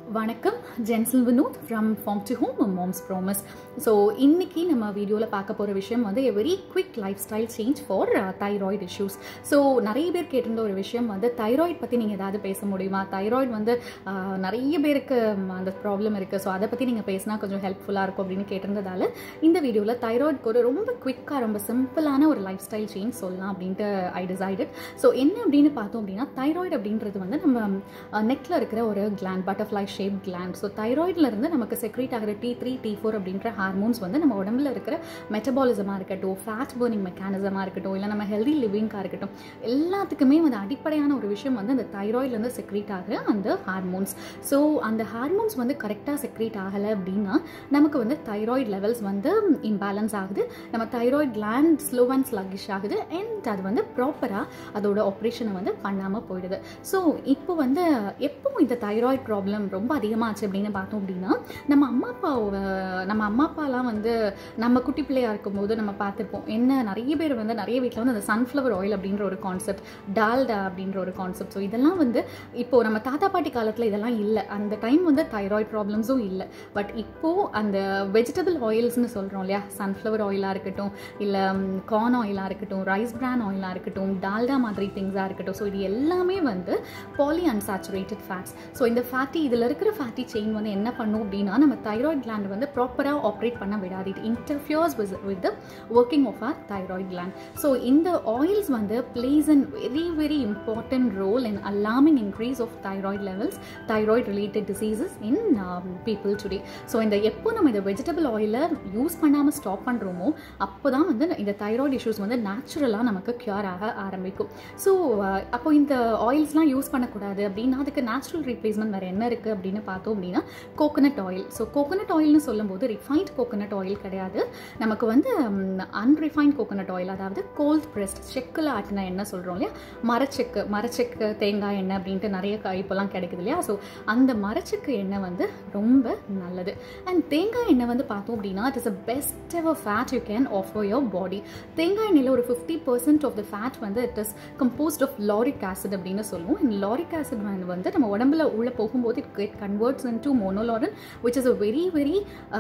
வணக்கம் ஜென்சல் Vinod from farm to home moms promise so இன்னைக்கு நம்ம வீடியோவில் பார்க்க போகிற விஷயம் வந்து a very quick lifestyle change for thyroid issues so நிறைய பேர் கேட்டிருந்த ஒரு விஷயம் வந்து தைராய்டு பற்றி நீங்கள் ஏதாவது பேச முடியுமா தைராய்டு வந்து ஆஹ், நிறைய பேருக்கு ம், அந்த ப்ராப்ளம் இருக்குது ஸோ அதை பற்றி நீங்கள் பேசினா கொஞ்சம் ஹெல்ப்ஃபுல்லாக இருக்கும் அப்படின்னு கேட்டிருந்ததால இந்த வீடியோவில் தைராய்டுக்கு ஒரு ரொம்ப குவிக்காக ரொம்ப சிம்பிளான ஒரு லைஃப் ஸ்டைல் சேஞ்ச் சொல்லலாம் அப்படின்ட்டு ஐ டிசைடட் ஸோ என்ன அப்படின்னு பார்த்தோம் அப்படின்னா தைராய்டு அப்படின்றது வந்து நம்ம நெக்கில் இருக்கிற ஒரு gland butterfly shape gland so தைராய்டில் இருந்து நமக்கு செக்ரேட் ஆகிற டி த்ரீ டி ஃபோர் அப்படின்ற ஹார்மோன்ஸ் வந்து நம்ம உடம்புல இருக்கிற மெட்டபாலிசமாக இருக்கட்டும் ஃபேட் பர்னிங் மெக்கானிசமாக இருக்கட்டும் இல்லை நம்ம ஹெல்தி லிவிங்காக இருக்கட்டும் எல்லாத்துக்குமே வந்து அடிப்படையான ஒரு விஷயம் வந்து அந்த தைராய்ட்லேருந்து செக்ரேட் ஆகிற அந்த ஹார்மோன்ஸ் ஸோ அந்த ஹார்மோன்ஸ் வந்து கரெக்டாக செக்ரேட் ஆகலை அப்படின்னா நமக்கு வந்து தைராய்டு லெவல்ஸ் வந்து இம்பேலன்ஸ் ஆகுது நம்ம thyroid gland slow and sluggish ஆகுது அண்ட் அது வந்து ப்ராப்பராக அதோட ஆப்ரேஷனை வந்து பண்ணாமல் போயிடுது ஸோ இப்போ வந்து எப்போ இந்த தைராய்டு ப்ராப்ளம் ரொம்ப அதிகமாச்சு அப்படின்னு பார்த்தோம் அப்படின்னா நம்ம அம்மா அப்பா நம்ம அம்மா அப்பாலாம் வந்து நம்ம குட்டி பிள்ளையா இருக்கும்போது நம்ம பார்த்துருப்போம் என்ன நிறைய பேர் வந்து நிறைய வீட்டில் வந்து அந்த சன்ஃப்ளவர் ஆயில் அப்படின்ற ஒரு கான்செப்ட் டால்டா அப்படின்ற ஒரு கான்செப்ட் ஸோ இதெல்லாம் வந்து இப்போ நம்ம தாத்தா பாட்டி காலத்தில் இதெல்லாம் இல்லை அந்த டைம் வந்து தைராய்டு ப்ராப்ளம்ஸும் இல்லை பட் இப்போது அந்த வெஜிடபிள் ஆயில்ஸ்னு சொல்கிறோம் இல்லையா சன்ஃப்ளவர் ஆயிலாக இருக்கட்டும் இல்லை கார்ன் ஆயிலாக இருக்கட்டும் ரைஸ் பிரான் ஆயிலாக இருக்கட்டும் டால்டா மாதிரி திங்ஸாக இருக்கட்டும் ஸோ இது எல்லாமே வந்து பாலி அன்சாச்சுரேட்டட் ஃபேட்ஸ் ஸோ இந்த ஃபேட்டி இதில் இருக்கிற ஃபேட்டி செயின் வந்து என்ன பண்ணும் அப்படின்னா நம்ம தைராய்டு கிளாண்ட் வந்து ப்ராப்பராக ஆப்ரேட் பண்ண விடாது it interferes with with the working of our thyroid gland so இந்த ஆயில்ஸ் வந்து plays an very very important role in alarming increase of thyroid levels thyroid related diseases in people today so இந்த எப்போ நம்ம இந்த vegetable ஆயிலை use பண்ணாமல் stop பண்ணுறோமோ அப்போ தான் வந்து இந்த தைராய்டு இஷ்யூஸ் வந்து நேச்சுரலாக நமக்கு க்யூர் ஆக ஆரம்பிக்கும் ஸோ அப்போ இந்த ஆயில்ஸ்லாம் யூஸ் பண்ணக்கூடாது அப்படின்னா அதுக்கு நேச்சுரல் ரீப்ளேஸ்மெண்ட் வேறு என்ன இருக்குது அப்படின்னு பார்த்தோம் அப்படின்னா கோகனட் ஆயில் ஸோ கோகனட் ஆயில்னு சொல்லும்போது ரிஃபைன்ட் கோகனட் ஆயில் கிடையாது நமக்கு வந்து அன்ரிஃபைன்ட் கோகனட் ஆயில் அதாவது கோல்ட் ப்ரெஸ்ட் செக்கில் ஆட்டின எண்ணெய் சொல்கிறோம் இல்லையா மரச்செக்கு மரச்செக்கு தேங்காய் எண்ணெய் அப்படின்ட்டு நிறைய க- இப்போலாம் கிடைக்குது இல்லையா ஸோ அந்த மரச்செக்கு எண்ணெய் வந்து ரொம்ப நல்லது அண்ட் தேங்காய் எண்ணெய் வந்து பார்த்தோம் அப்படின்னா it is a best ever fat you can offer your body தேங்காய் எண்ணெயில் ஒரு fifty percent of the fat வந்து it is composed of lauric acid அப்படின்னு சொல்லுவோம் இந்த லாரிக் ஆசிட் வந்து நம்ம உடம்புல உள்ள போகும்போது it get converts into monolaurin which is a very very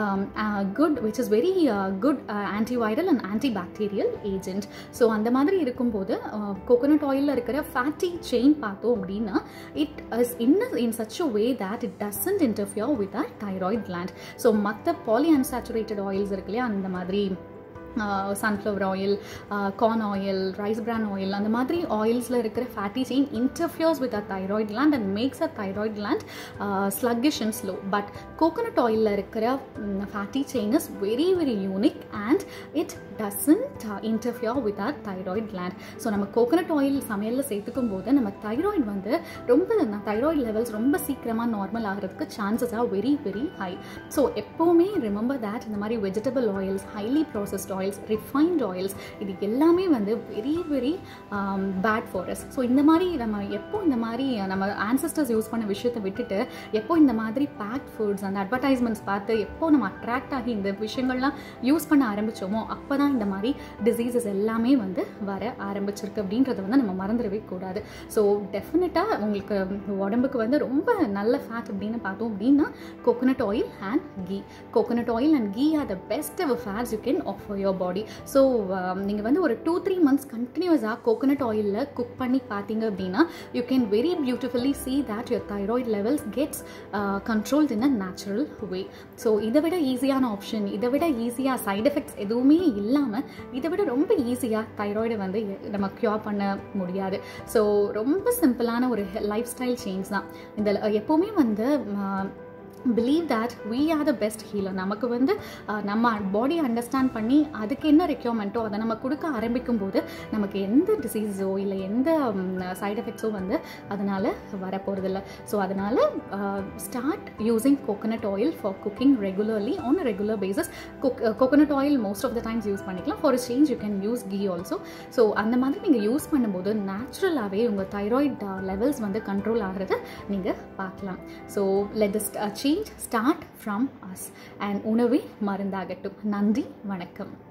good which is very good antiviral and anti bacterial agent so அந்த மாதிரி இருக்கும்போது கோகோனட் ஆயிலில் இருக்கிற ஃபேட்டி செயின் பார்த்தோம் அப்படின்னா it is in in such a way that it doesn't interfere with our thyroid gland so மற்ற poly unsaturated oils இருக்கு இல்லையா அந்த மாதிரி sunflower oil corn oil rice bran oil அந்த மாதிரி ஆயில்ஸில் இருக்கிற fatty chain interferes with a thyroid gland and makes a thyroid gland sluggish and slow but coconut ஆயிலில் இருக்கிற fatty chain is very very unique and it doesn't interfere with our thyroid gland so நம்ம coconut oil சமையலில் சேர்த்துக்கும் போது நம்ம thyroid வந்து ரொம்ப thyroid levels ரொம்ப சீக்கிரமாக நார்மல் ஆகிறதுக்கு chances are very very high so எப்போவுமே ரிமெம்பர் தேட் இந்த மாதிரி vegetable oils highly processed oils refined oils இது எல்லாமே வந்து very very bad for us so இந்த மாதிரி நம்ம எப்போ இந்த மாதிரி நம்ம ஆன்சஸ்டர்ஸ் யூஸ் பண்ண விஷயத்தை விட்டுட்டு எப்போ இந்த மாதிரி பேக்ட் ஃபுட்ஸ் அந்த அட்வர்டைஸ்மெண்ட்ஸ் பார்த்து எப்போ நம்ம அட்ராக்ட் ஆகி இந்த விஷயங்கள்லாம் யூஸ் பண்ண ஆரம்பிச்சோமோ அப்போ தான் இந்த மாதிரி டிசீசஸ் எல்லாமே வந்து வர ஆரம்பிச்சிருக்கு அப்படின்றத வந்து நம்ம மறந்துடவே கூடாது ஸோ டெஃபினட்டாக உங்களுக்கு உடம்புக்கு வந்து ரொம்ப நல்ல ஃபேட் அப்படின்னு பார்த்தோம் அப்படின்னா coconut oil and ghee coconut oil and ghee are the best ever fats you can offer your body so நீங்கள் வந்து ஒரு டூ த்ரீ மந்த்ஸ் கண்டினியூஸாக கோகோனட் ஆயிலில் குக் பண்ணி பார்த்தீங்க அப்படின்னா you can very beautifully see that your thyroid levels gets uh, controlled in a natural way so இதை விட ஈஸியான ஆப்ஷன் இதை விட ஈஸியாக சைடு எஃபெக்ட்ஸ் எதுவுமே இல்லாமல் இதை விட ரொம்ப ஈஸியாக தைராய்டை வந்து நம்ம க்யூர் பண்ண முடியாது ஸோ ரொம்ப சிம்பிளான ஒரு லைஃப் ஸ்டைல் சேஞ்ச் தான் இந்த எப்போவுமே வந்து ம, believe that we are the best healer நமக்கு வந்து அஹ், நம்ம பாடியை அண்டர்ஸ்டாண்ட் பண்ணி அதுக்கு என்ன ரெக்யர்மெண்ட்டோ அதை நம்ம கொடுக்க ஆரம்பிக்கும் போது நமக்கு எந்த டிசீஸோ இல்லை எந்த சைடு எஃபெக்ட்ஸோ வந்து அதனால் வரப்போகிறதில்ல ஸோ அதனால் start using coconut oil for cooking regularly on a regular basis cook coconut oil most of the times use பண்ணிக்கலாம் for change you can use ghee also so அந்த மாதிரி நீங்கள் யூஸ் பண்ணும்போது நேச்சுரலாகவே உங்கள் தைராய்ட் லெவல்ஸ் வந்து கண்ட்ரோல் ஆகிறத நீங்கள் பார்க்கலாம் so let this change start from us and உணவே மருந்தாகட்டும் நன்றி வணக்கம்